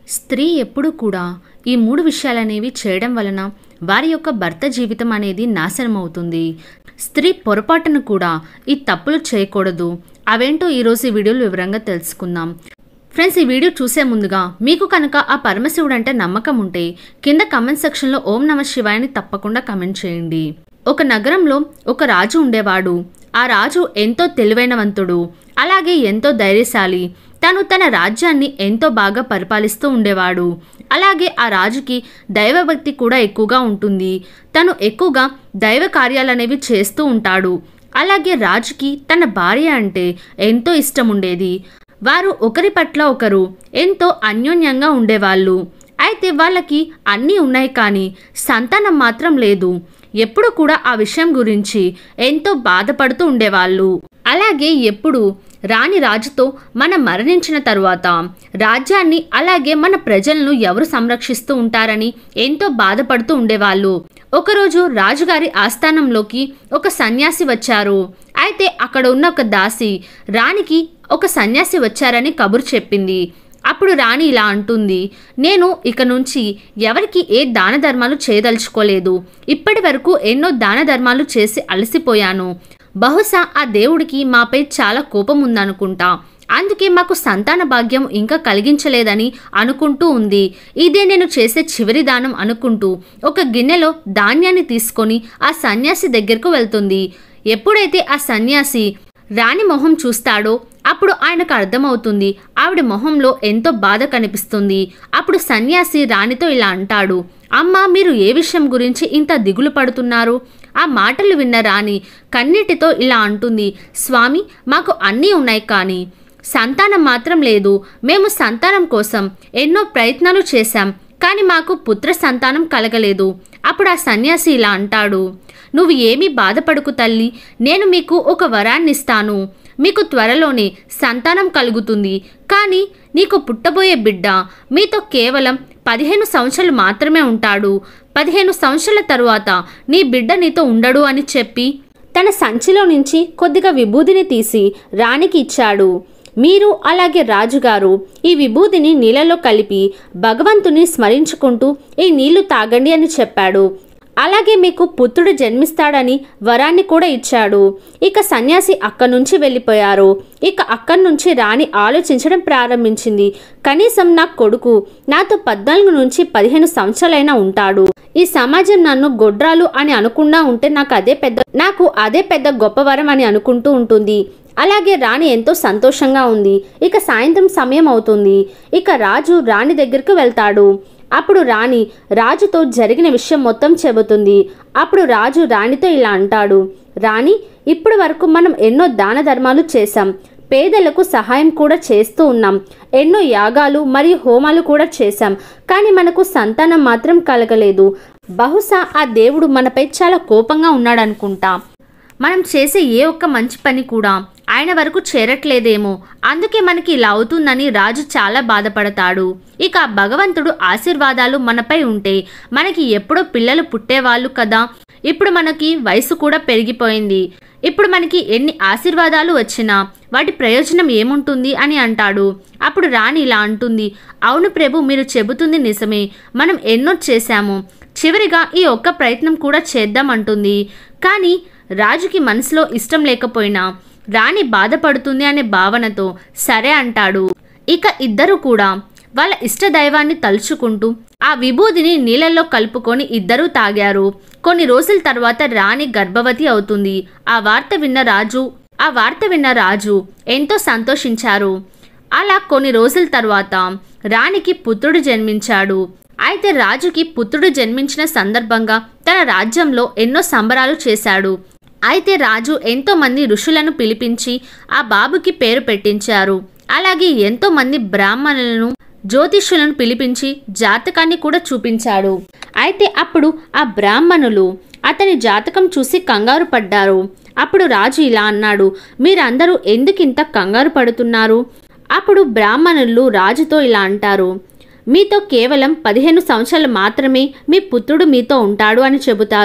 స్త్రీ ఎప్పుడు కూడా ఈ మూడు విషయాలనేవి చేయడం వలన వారి యొక్క భర్త జీవితం అనేది నాశనం అవుతుంది స్త్రీ పొరపాటును కూడా ఈ తప్పులు చేయకూడదు అవేంటో ఈరోజు ఈ వీడియోలో వివరంగా తెలుసుకుందాం ఫ్రెండ్స్ ఈ వీడియో చూసే ముందుగా మీకు కనుక ఆ పరమశివుడు అంటే నమ్మకం ఉంటే కింద కమెంట్ సెక్షన్లో ఓం నమ శివాయని తప్పకుండా కమెంట్ చేయండి ఒక నగరంలో ఒక రాజు ఉండేవాడు ఆ రాజు ఎంతో తెలివైనవంతుడు అలాగే ఎంతో ధైర్యశాలి తను తన రాజ్యాన్ని ఎంతో బాగా పరిపాలిస్తూ ఉండేవాడు అలాగే ఆ రాజుకి దైవభక్తి కూడా ఎక్కువగా ఉంటుంది తను ఎక్కువగా దైవ కార్యాలనేవి చేస్తూ ఉంటాడు అలాగే రాజుకి తన భార్య అంటే ఎంతో ఇష్టం ఉండేది వారు ఒకరి పట్ల ఒకరు ఎంతో అన్యోన్యంగా ఉండేవాళ్ళు అయితే వాళ్ళకి అన్నీ ఉన్నాయి కానీ సంతానం మాత్రం లేదు ఎప్పుడు కూడా ఆ విషయం గురించి ఎంతో బాధపడుతూ ఉండేవాళ్ళు అలాగే ఎప్పుడు రాణి రాజుతో మనం మరణించిన తరువాత రాజ్యాన్ని అలాగే మన ప్రజలను ఎవరు సంరక్షిస్తూ ఉంటారని ఎంతో బాధపడుతూ ఉండేవాళ్ళు ఒకరోజు రాజుగారి ఆస్థానంలోకి ఒక సన్యాసి వచ్చారు అయితే అక్కడ ఉన్న ఒక దాసి రాణికి ఒక సన్యాసి వచ్చారని కబురు చెప్పింది అప్పుడు రాణి ఇలా అంటుంది నేను ఇక నుంచి ఎవరికి ఏ దాన ధర్మాలు చేయదలుచుకోలేదు ఇప్పటి వరకు ఎన్నో దాన ధర్మాలు చేసి అలసిపోయాను బహుశా ఆ దేవుడికి మాపై చాలా కోపం ఉందనుకుంటా అందుకే మాకు సంతాన భాగ్యం ఇంకా కలిగించలేదని అనుకుంటూ ఉంది ఇదే నేను చేసే చివరి దానం అనుకుంటూ ఒక గిన్నెలో ధాన్యాన్ని తీసుకొని ఆ సన్యాసి దగ్గరకు వెళ్తుంది ఎప్పుడైతే ఆ సన్యాసి రాణి మొహం చూస్తాడో అప్పుడు ఆయనకు అర్థమవుతుంది ఆవిడ మొహంలో ఎంతో బాధ కనిపిస్తుంది అప్పుడు సన్యాసి రాణితో ఇలా అంటాడు అమ్మా మీరు ఏ విషయం గురించి ఇంత దిగులు పడుతున్నారు ఆ మాటలు విన్న రాణి కన్నీటితో ఇలా అంటుంది స్వామి మాకు అన్నీ ఉన్నాయి కానీ సంతానం మాత్రం లేదు మేము సంతానం కోసం ఎన్నో ప్రయత్నాలు చేశాం కానీ మాకు పుత్ర సంతానం కలగలేదు అప్పుడు ఆ సన్యాసి ఇలా అంటాడు నువ్వు ఏమీ బాధపడుకు తల్లి నేను మీకు ఒక వరాన్ని ఇస్తాను మీకు త్వరలోనే సంతానం కలుగుతుంది కానీ నీకు పుట్టబోయే బిడ్డ మీతో కేవలం పదిహేను సంవత్సరాలు మాత్రమే ఉంటాడు పదిహేను సంవత్సరాల తరువాత నీ బిడ్డ నీతో ఉండడు అని చెప్పి తన సంచిలో నుంచి కొద్దిగా విభూదిని తీసి రాణికి ఇచ్చాడు మీరు అలాగే రాజుగారు ఈ విభూదిని నీళ్ళలో కలిపి భగవంతుని స్మరించుకుంటూ ఈ నీళ్లు తాగండి అని చెప్పాడు అలాగే మీకు పుత్రుడు జన్మిస్తాడని వరాన్ని కూడా ఇచ్చాడు ఇక సన్యాసి అక్కడి నుంచి వెళ్ళిపోయారు ఇక అక్కడి నుంచి రాణి ఆలోచించడం ప్రారంభించింది కనీసం నా కొడుకు నాతో పద్నాలుగు నుంచి పదిహేను సంవత్సరాలైనా ఉంటాడు ఈ సమాజం నన్ను గొడ్రాలు అని అనుకుండా ఉంటే నాకు అదే పెద్ద నాకు అదే పెద్ద గొప్ప వరం అని అనుకుంటూ ఉంటుంది అలాగే రాణి ఎంతో సంతోషంగా ఉంది ఇక సాయంత్రం సమయం అవుతుంది ఇక రాజు రాణి దగ్గరికి వెళ్తాడు అప్పుడు రాణి రాజుతో జరిగిన విషయం మొత్తం చెబుతుంది అప్పుడు రాజు రాణితో ఇలా అంటాడు రాణి ఇప్పటి వరకు మనం ఎన్నో దాన ధర్మాలు చేశాం పేదలకు సహాయం కూడా చేస్తూ ఉన్నాం ఎన్నో యాగాలు మరియు హోమాలు కూడా చేశాం కానీ మనకు సంతానం మాత్రం కలగలేదు బహుశా ఆ దేవుడు మనపై చాలా కోపంగా ఉన్నాడనుకుంటా మనం చేసే ఏ ఒక్క మంచి పని కూడా ఆయన వరకు చేరట్లేదేమో అందుకే మనకి ఇలా అవుతుందని రాజు చాలా బాధపడతాడు ఇక ఆ భగవంతుడు ఆశీర్వాదాలు మనపై ఉంటే మనకి ఎప్పుడో పిల్లలు పుట్టేవాళ్ళు కదా ఇప్పుడు మనకి వయసు కూడా పెరిగిపోయింది ఇప్పుడు మనకి ఎన్ని ఆశీర్వాదాలు వచ్చినా వాటి ప్రయోజనం ఏముంటుంది అని అంటాడు అప్పుడు రాణి ఇలా అంటుంది అవును ప్రభు మీరు చెబుతుంది నిజమే మనం ఎన్నో చేశాము చివరిగా ఈ ఒక్క ప్రయత్నం కూడా చేద్దాం అంటుంది కానీ రాజుకి మనసులో ఇష్టం లేకపోయినా రాణి బాధపడుతుంది అనే భావనతో సరే అంటాడు ఇక ఇద్దరు కూడా వాళ్ళ ఇష్ట దైవాన్ని తలుచుకుంటూ ఆ విభూదిని నీళ్ళల్లో కలుపుకొని ఇద్దరూ తాగారు కొన్ని రోజుల తర్వాత రాణి గర్భవతి అవుతుంది ఆ వార్త విన్న రాజు ఆ వార్త విన్న రాజు ఎంతో సంతోషించారు అలా కొన్ని రోజుల తర్వాత రాణికి పుత్రుడు జన్మించాడు అయితే రాజుకి పుత్రుడు జన్మించిన సందర్భంగా తన రాజ్యంలో ఎన్నో సంబరాలు చేశాడు అయితే రాజు ఎంతో మంది ఋషులను పిలిపించి ఆ బాబుకి పేరు పెట్టించారు అలాగే ఎంతో మంది బ్రాహ్మణులను జ్యోతిష్యులను పిలిపించి జాతకాన్ని కూడా చూపించాడు అయితే అప్పుడు ఆ బ్రాహ్మణులు అతని జాతకం చూసి కంగారు పడ్డారు అప్పుడు రాజు ఇలా అన్నాడు మీరందరూ ఎందుకింత కంగారు పడుతున్నారు అప్పుడు బ్రాహ్మణులు రాజుతో ఇలా అంటారు మీతో కేవలం పదిహేను సంవత్సరాలు మాత్రమే మీ పుత్రుడు మీతో ఉంటాడు అని చెబుతారు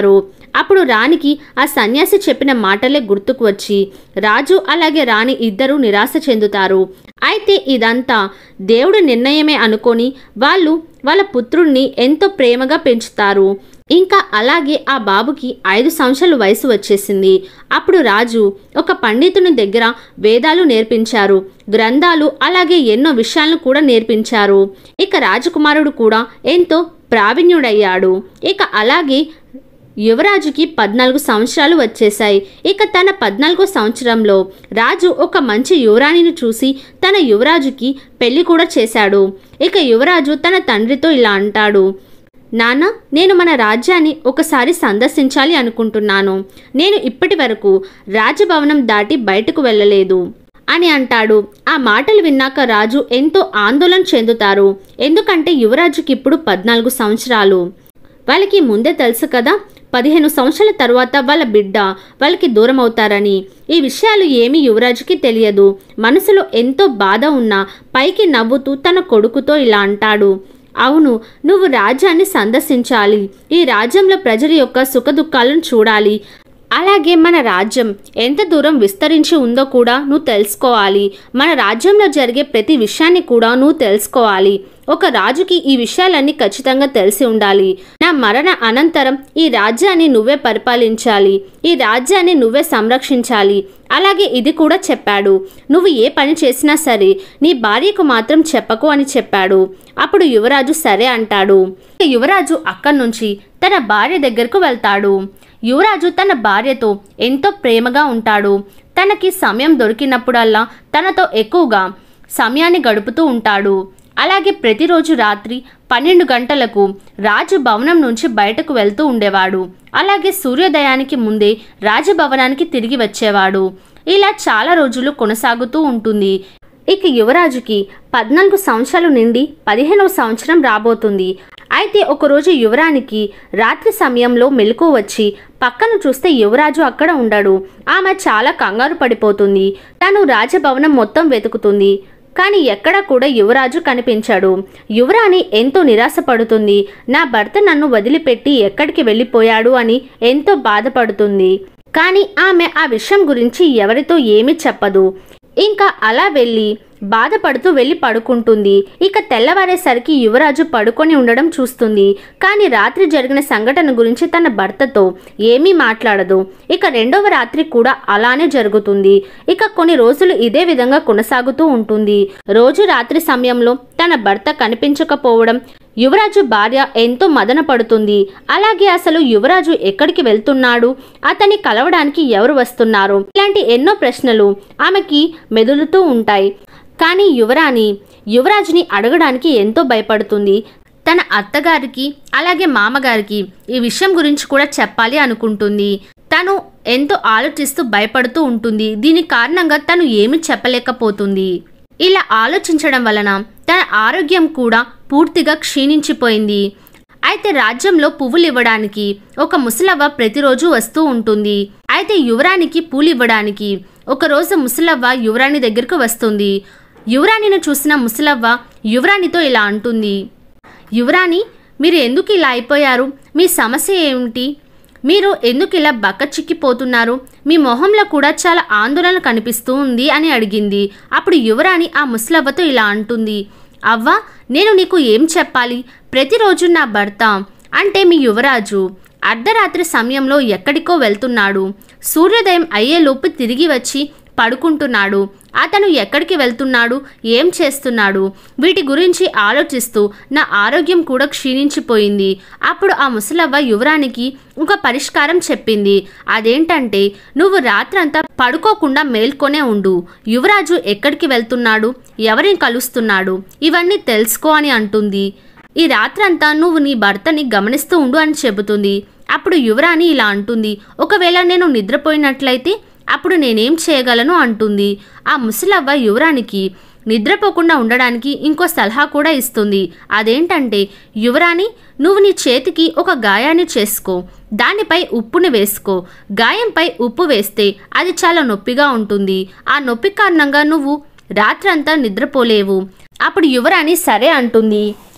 అప్పుడు రాణికి ఆ సన్యాసి చెప్పిన మాటలే గుర్తుకు వచ్చి రాజు అలాగే రాణి ఇద్దరూ నిరాశ చెందుతారు అయితే ఇదంతా దేవుడి నిర్ణయమే అనుకొని వాళ్ళు వాళ్ళ పుత్రుణ్ణి ఎంతో ప్రేమగా పెంచుతారు ఇంకా అలాగే ఆ బాబుకి ఐదు సంవత్సరాల వయసు వచ్చేసింది అప్పుడు రాజు ఒక పండితుని దగ్గర వేదాలు నేర్పించారు గ్రంథాలు అలాగే ఎన్నో విషయాలను కూడా నేర్పించారు ఇక రాజకుమారుడు కూడా ఎంతో ప్రావీణ్యుడయ్యాడు ఇక అలాగే యువరాజుకి పద్నాలుగు సంవత్సరాలు వచ్చేశాయి ఇక తన పద్నాలుగో సంవత్సరంలో రాజు ఒక మంచి యువరాణిని చూసి తన యువరాజుకి పెళ్లి కూడా చేశాడు ఇక యువరాజు తన తండ్రితో ఇలా అంటాడు నాన్న నేను మన రాజ్యాన్ని ఒకసారి సందర్శించాలి అనుకుంటున్నాను నేను ఇప్పటి వరకు రాజభవనం దాటి బయటకు వెళ్ళలేదు అని అంటాడు ఆ మాటలు విన్నాక రాజు ఎంతో ఆందోళన చెందుతారు ఎందుకంటే యువరాజుకి ఇప్పుడు పద్నాలుగు సంవత్సరాలు వాళ్ళకి ముందే తెలుసు కదా పదిహేను సంవత్సరాల తర్వాత వాళ్ళ బిడ్డ వాళ్ళకి దూరం అవుతారని ఈ విషయాలు ఏమీ యువరాజుకి తెలియదు మనసులో ఎంతో బాధ ఉన్నా పైకి నవ్వుతూ తన కొడుకుతో ఇలా అంటాడు అవును నువ్వు రాజ్యాన్ని సందర్శించాలి ఈ రాజ్యంలో ప్రజల యొక్క సుఖదుఖాలను చూడాలి అలాగే మన రాజ్యం ఎంత దూరం విస్తరించి ఉందో కూడా నువ్వు తెలుసుకోవాలి మన రాజ్యంలో జరిగే ప్రతి విషయాన్ని కూడా నువ్వు తెలుసుకోవాలి ఒక రాజుకి ఈ విషయాలన్నీ ఖచ్చితంగా తెలిసి ఉండాలి నా మరణ అనంతరం ఈ రాజ్యాన్ని నువ్వే పరిపాలించాలి ఈ రాజ్యాన్ని నువ్వే సంరక్షించాలి అలాగే ఇది కూడా చెప్పాడు నువ్వు ఏ పని చేసినా సరే నీ భార్యకు మాత్రం చెప్పకు అని చెప్పాడు అప్పుడు యువరాజు సరే అంటాడు యువరాజు అక్కడి నుంచి తన భార్య దగ్గరకు వెళ్తాడు యువరాజు తన భార్యతో ఎంతో ప్రేమగా ఉంటాడు తనకి సమయం దొరికినప్పుడల్లా తనతో ఎక్కువగా సమయాన్ని గడుపుతూ ఉంటాడు అలాగే ప్రతిరోజు రాత్రి పన్నెండు గంటలకు రాజు భవనం నుంచి బయటకు వెళ్తూ ఉండేవాడు అలాగే సూర్యోదయానికి ముందే రాజభవనానికి తిరిగి వచ్చేవాడు ఇలా చాలా రోజులు కొనసాగుతూ ఉంటుంది ఇక యువరాజుకి పద్నాలుగు సంవత్సరాలు నిండి పదిహేనవ సంవత్సరం రాబోతుంది అయితే ఒకరోజు యువరానికి రాత్రి సమయంలో మెలకు వచ్చి పక్కన చూస్తే యువరాజు అక్కడ ఉండడు ఆమె చాలా కంగారు పడిపోతుంది తను రాజభవనం మొత్తం వెతుకుతుంది కానీ ఎక్కడా కూడా యువరాజు కనిపించాడు యువరాణి ఎంతో నిరాశపడుతుంది నా భర్త నన్ను వదిలిపెట్టి ఎక్కడికి వెళ్ళిపోయాడు అని ఎంతో బాధపడుతుంది కానీ ఆమె ఆ విషయం గురించి ఎవరితో ఏమీ చెప్పదు ఇంకా అలా వెళ్ళి బాధపడుతూ వెళ్ళి పడుకుంటుంది ఇక తెల్లవారేసరికి యువరాజు పడుకొని ఉండడం చూస్తుంది కానీ రాత్రి జరిగిన సంఘటన గురించి తన భర్తతో ఏమీ మాట్లాడదు ఇక రెండవ రాత్రి కూడా అలానే జరుగుతుంది ఇక కొన్ని రోజులు ఇదే విధంగా కొనసాగుతూ ఉంటుంది రోజు రాత్రి సమయంలో తన భర్త కనిపించకపోవడం యువరాజు భార్య ఎంతో మదన పడుతుంది అలాగే అసలు యువరాజు ఎక్కడికి వెళ్తున్నాడు అతన్ని కలవడానికి ఎవరు వస్తున్నారు ఇలాంటి ఎన్నో ప్రశ్నలు ఆమెకి మెదులుతూ ఉంటాయి కానీ యువరాణి యువరాజుని అడగడానికి ఎంతో భయపడుతుంది తన అత్తగారికి అలాగే మామగారికి ఈ విషయం గురించి కూడా చెప్పాలి అనుకుంటుంది తను ఎంతో ఆలోచిస్తూ భయపడుతూ ఉంటుంది దీని కారణంగా తను ఏమి చెప్పలేకపోతుంది ఇలా ఆలోచించడం వలన తన ఆరోగ్యం కూడా పూర్తిగా క్షీణించిపోయింది అయితే రాజ్యంలో పువ్వులు ఇవ్వడానికి ఒక ముసలవ్వ ప్రతిరోజు వస్తూ ఉంటుంది అయితే యువరానికి పూలు ఇవ్వడానికి ఒకరోజు ముసలవ్వ యువరాణి దగ్గరకు వస్తుంది యువరాణిని చూసిన ముసలవ్వ యువరాణితో ఇలా అంటుంది యువరాణి మీరు ఎందుకు ఇలా అయిపోయారు మీ సమస్య ఏమిటి మీరు ఎందుకు ఇలా బక్క చిక్కిపోతున్నారు మీ మొహంలో కూడా చాలా ఆందోళన కనిపిస్తూ ఉంది అని అడిగింది అప్పుడు యువరాణి ఆ ముసలవ్వతో ఇలా అంటుంది అవ్వ నేను నీకు ఏం చెప్పాలి ప్రతిరోజు నా భర్త అంటే మీ యువరాజు అర్ధరాత్రి సమయంలో ఎక్కడికో వెళ్తున్నాడు సూర్యోదయం అయ్యేలోపు తిరిగి వచ్చి పడుకుంటున్నాడు అతను ఎక్కడికి వెళ్తున్నాడు ఏం చేస్తున్నాడు వీటి గురించి ఆలోచిస్తూ నా ఆరోగ్యం కూడా క్షీణించిపోయింది అప్పుడు ఆ ముసలవ్వ యువరానికి ఒక పరిష్కారం చెప్పింది అదేంటంటే నువ్వు రాత్రంతా పడుకోకుండా మేల్కొనే ఉండు యువరాజు ఎక్కడికి వెళ్తున్నాడు ఎవరిని కలుస్తున్నాడు ఇవన్నీ తెలుసుకో అని అంటుంది ఈ రాత్రంతా నువ్వు నీ భర్తని గమనిస్తూ ఉండు అని చెబుతుంది అప్పుడు యువరాణి ఇలా అంటుంది ఒకవేళ నేను నిద్రపోయినట్లయితే అప్పుడు నేనేం చేయగలను అంటుంది ఆ ముసలవ్వ యువరానికి నిద్రపోకుండా ఉండడానికి ఇంకో సలహా కూడా ఇస్తుంది అదేంటంటే యువరాణి నువ్వు నీ చేతికి ఒక గాయాన్ని చేసుకో దానిపై ఉప్పుని వేసుకో గాయంపై ఉప్పు వేస్తే అది చాలా నొప్పిగా ఉంటుంది ఆ నొప్పి కారణంగా నువ్వు రాత్రంతా నిద్రపోలేవు అప్పుడు యువరాణి సరే అంటుంది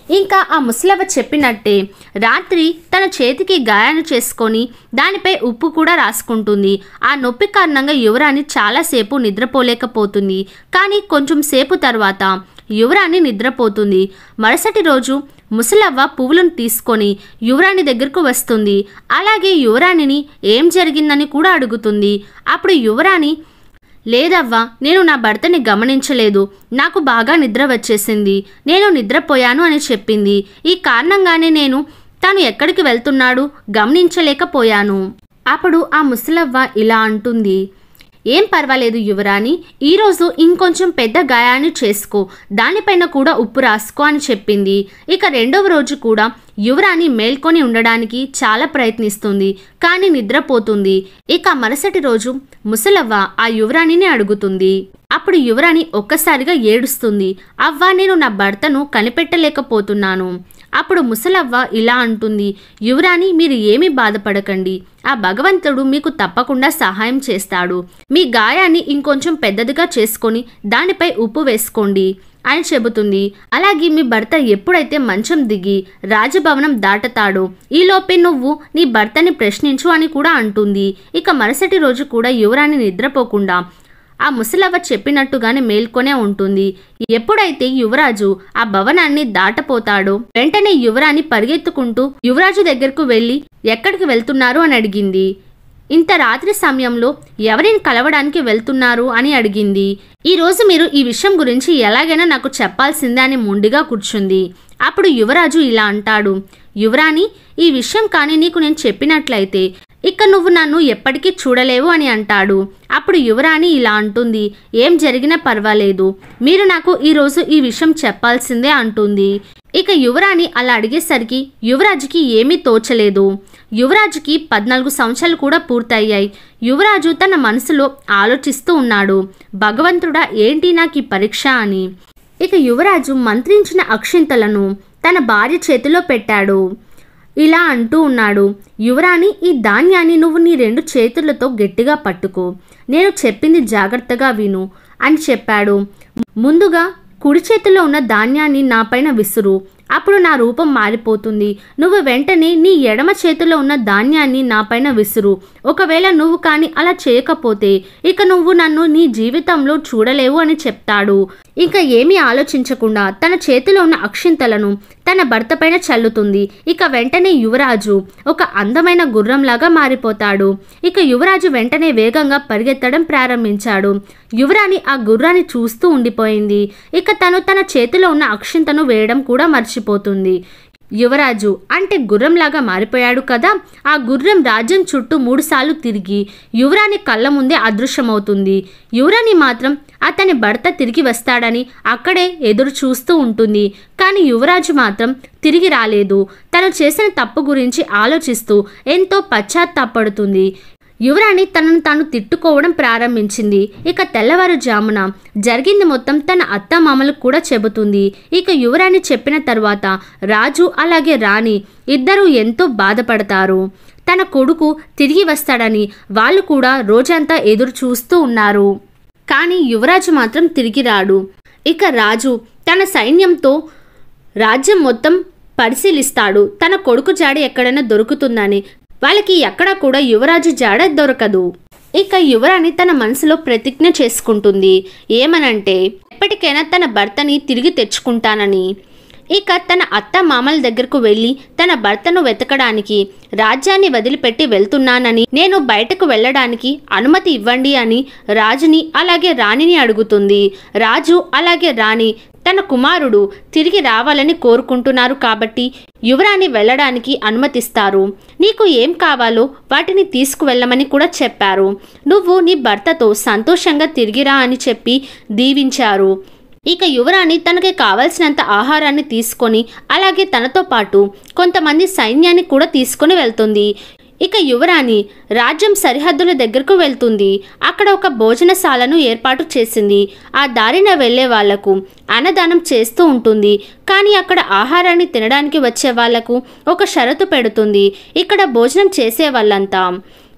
ఇంకా ఆ ముసలవ్వ చెప్పినట్టే రాత్రి తన చేతికి గాయాన్ని చేసుకొని దానిపై ఉప్పు కూడా రాసుకుంటుంది ఆ నొప్పి కారణంగా యువరాణి చాలాసేపు నిద్రపోలేకపోతుంది కానీ కొంచెం సేపు తర్వాత యువరాణి నిద్రపోతుంది మరుసటి రోజు ముసలవ్వ పువ్వులను తీసుకొని యువరాణి దగ్గరకు వస్తుంది అలాగే యువరాణిని ఏం జరిగిందని కూడా అడుగుతుంది అప్పుడు యువరాణి లేదవ్వా నేను నా భర్తని గమనించలేదు నాకు బాగా నిద్ర వచ్చేసింది నేను నిద్రపోయాను అని చెప్పింది ఈ కారణంగానే నేను తాను ఎక్కడికి వెళ్తున్నాడు గమనించలేకపోయాను అప్పుడు ఆ ముసలవ్వ ఇలా అంటుంది ఏం పర్వాలేదు యువరాణి ఈరోజు ఇంకొంచెం పెద్ద గాయాన్ని చేసుకో దానిపైన కూడా ఉప్పు రాసుకో అని చెప్పింది ఇక రెండవ రోజు కూడా యువరాణి మేల్కొని ఉండడానికి చాలా ప్రయత్నిస్తుంది కానీ నిద్రపోతుంది ఇక మరుసటి రోజు ముసలవ్వ ఆ యువరాణిని అడుగుతుంది అప్పుడు యువరాణి ఒక్కసారిగా ఏడుస్తుంది అవ్వ నేను నా భర్తను కనిపెట్టలేకపోతున్నాను అప్పుడు ముసలవ్వ ఇలా అంటుంది యువరాణి మీరు ఏమీ బాధపడకండి ఆ భగవంతుడు మీకు తప్పకుండా సహాయం చేస్తాడు మీ గాయాన్ని ఇంకొంచెం పెద్దదిగా చేసుకొని దానిపై ఉప్పు వేసుకోండి అని చెబుతుంది అలాగే మీ భర్త ఎప్పుడైతే మంచం దిగి రాజభవనం దాటతాడో ఈలోపే నువ్వు నీ భర్తని ప్రశ్నించు అని కూడా అంటుంది ఇక మరుసటి రోజు కూడా యువరాణి నిద్రపోకుండా ఆ ముసలవ్వ చెప్పినట్టుగానే మేల్కొనే ఉంటుంది ఎప్పుడైతే యువరాజు ఆ భవనాన్ని దాటపోతాడో వెంటనే యువరాణి పరిగెత్తుకుంటూ యువరాజు దగ్గరకు వెళ్ళి ఎక్కడికి వెళ్తున్నారు అని అడిగింది ఇంత రాత్రి సమయంలో ఎవరిని కలవడానికి వెళ్తున్నారు అని అడిగింది ఈ రోజు మీరు ఈ విషయం గురించి ఎలాగైనా నాకు చెప్పాల్సిందే అని మొండిగా కూర్చుంది అప్పుడు యువరాజు ఇలా అంటాడు యువరాణి ఈ విషయం కానీ నీకు నేను చెప్పినట్లయితే ఇక నువ్వు నన్ను ఎప్పటికీ చూడలేవు అని అంటాడు అప్పుడు యువరాణి ఇలా అంటుంది ఏం జరిగినా పర్వాలేదు మీరు నాకు ఈరోజు ఈ విషయం చెప్పాల్సిందే అంటుంది ఇక యువరాణి అలా అడిగేసరికి యువరాజుకి ఏమీ తోచలేదు యువరాజుకి పద్నాలుగు సంవత్సరాలు కూడా పూర్తయ్యాయి యువరాజు తన మనసులో ఆలోచిస్తూ ఉన్నాడు భగవంతుడా ఏంటి నాకు ఈ పరీక్ష అని ఇక యువరాజు మంత్రించిన అక్షింతలను తన భార్య చేతిలో పెట్టాడు ఇలా అంటూ ఉన్నాడు యువరాణి ఈ ధాన్యాన్ని నువ్వు నీ రెండు చేతులతో గట్టిగా పట్టుకో నేను చెప్పింది జాగ్రత్తగా విను అని చెప్పాడు ముందుగా కుడి చేతిలో ఉన్న ధాన్యాన్ని నాపైన విసురు అప్పుడు నా రూపం మారిపోతుంది నువ్వు వెంటనే నీ ఎడమ చేతిలో ఉన్న ధాన్యాన్ని నాపైన విసురు ఒకవేళ నువ్వు కానీ అలా చేయకపోతే ఇక నువ్వు నన్ను నీ జీవితంలో చూడలేవు అని చెప్తాడు ఇంకా ఏమీ ఆలోచించకుండా తన చేతిలో ఉన్న అక్షింతలను తన భర్త పైన చల్లుతుంది ఇక వెంటనే యువరాజు ఒక అందమైన గుర్రంలాగా మారిపోతాడు ఇక యువరాజు వెంటనే వేగంగా పరిగెత్తడం ప్రారంభించాడు యువరాణి ఆ గుర్రాన్ని చూస్తూ ఉండిపోయింది ఇక తను తన చేతిలో ఉన్న అక్షింతను వేయడం కూడా మర్చిపోతుంది యువరాజు అంటే గుర్రంలాగా మారిపోయాడు కదా ఆ గుర్రం రాజ్యం చుట్టూ మూడుసార్లు తిరిగి యువరాణి కళ్ళ ముందే అదృశ్యమవుతుంది యువరాణి మాత్రం అతని భర్త తిరిగి వస్తాడని అక్కడే ఎదురు చూస్తూ ఉంటుంది కానీ యువరాజు మాత్రం తిరిగి రాలేదు తను చేసిన తప్పు గురించి ఆలోచిస్తూ ఎంతో పశ్చాత్తాపడుతుంది యువరాణి తనను తాను తిట్టుకోవడం ప్రారంభించింది ఇక తెల్లవారుజామున జరిగింది మొత్తం తన అత్తమామలకు కూడా చెబుతుంది ఇక యువరాణి చెప్పిన తర్వాత రాజు అలాగే రాణి ఇద్దరూ ఎంతో బాధపడతారు తన కొడుకు తిరిగి వస్తాడని వాళ్ళు కూడా రోజంతా ఎదురు చూస్తూ ఉన్నారు కానీ యువరాజు మాత్రం తిరిగి రాడు ఇక రాజు తన సైన్యంతో రాజ్యం మొత్తం పరిశీలిస్తాడు తన కొడుకు జాడ ఎక్కడైనా దొరుకుతుందని వాళ్ళకి ఎక్కడా కూడా యువరాజు జాడ దొరకదు ఇక యువరాణి తన మనసులో ప్రతిజ్ఞ చేసుకుంటుంది ఏమనంటే ఎప్పటికైనా తన భర్తని తిరిగి తెచ్చుకుంటానని ఇక తన అత్త మామల దగ్గరకు వెళ్ళి తన భర్తను వెతకడానికి రాజ్యాన్ని వదిలిపెట్టి వెళ్తున్నానని నేను బయటకు వెళ్ళడానికి అనుమతి ఇవ్వండి అని రాజుని అలాగే రాణిని అడుగుతుంది రాజు అలాగే రాణి తన కుమారుడు తిరిగి రావాలని కోరుకుంటున్నారు కాబట్టి యువరాణి వెళ్ళడానికి అనుమతిస్తారు నీకు ఏం కావాలో వాటిని తీసుకువెళ్ళమని కూడా చెప్పారు నువ్వు నీ భర్తతో సంతోషంగా తిరిగిరా అని చెప్పి దీవించారు ఇక యువరాణి తనకి కావలసినంత ఆహారాన్ని తీసుకొని అలాగే తనతో పాటు కొంతమంది సైన్యాన్ని కూడా తీసుకొని వెళ్తుంది ఇక యువరాణి రాజ్యం సరిహద్దుల దగ్గరకు వెళ్తుంది అక్కడ ఒక భోజనశాలను ఏర్పాటు చేసింది ఆ దారిన వెళ్ళే వాళ్లకు అన్నదానం చేస్తూ ఉంటుంది కానీ అక్కడ ఆహారాన్ని తినడానికి వచ్చే వాళ్లకు ఒక షరతు పెడుతుంది ఇక్కడ భోజనం చేసే వాళ్ళంతా